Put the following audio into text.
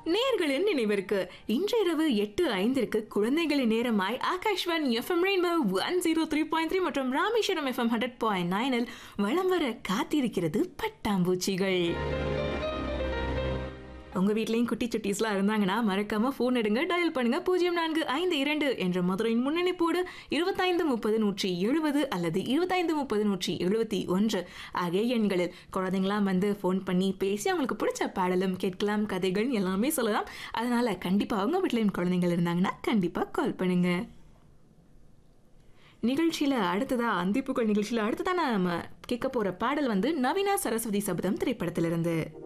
நேர்களின் நினைவிற்கு இன்று இரவு எட்டு ஐந்திற்கு குழந்தைகளின் நேரமாய் Akashvani FM rainbow one zero three point three மற்றும் ராமேஸ்வரம் எஃப்எம் ஹண்ட்ரட் பாயிண்ட் நைனில் வளம் வர காத்திருக்கிறது பட்டாம்பூச்சிகள் உங்க வீட்லயும் குட்டி சுட்டீஸ்லாம் இருந்தாங்கன்னா மறக்காம ஃபோன் எடுங்க டயல் பண்ணுங்க பூஜ்ஜியம் நான்கு ஐந்து இரண்டு என்ற மதுரையின் முன்னணிப்போடு இருபத்தைந்து முப்பது நூற்றி எழுபது அல்லது இருபத்தைந்து முப்பது நூற்றி எழுபத்தி ஒன்று ஆகிய எண்களில் குழந்தைங்களாம் வந்து ஃபோன் பண்ணி பேசி அவங்களுக்கு பிடிச்ச பாடலும் கேட்கலாம் கதைகள் எல்லாமே சொல்லலாம் அதனால கண்டிப்பா அவங்க வீட்லயும் குழந்தைகள் இருந்தாங்கன்னா கண்டிப்பா கால் பண்ணுங்க நிகழ்ச்சியில அடுத்ததா அந்திப்புகள் நிகழ்ச்சியில அடுத்ததா நம்ம கேட்க போற பாடல் வந்து நவீனா சரஸ்வதி சபதம் திரைப்படத்திலிருந்து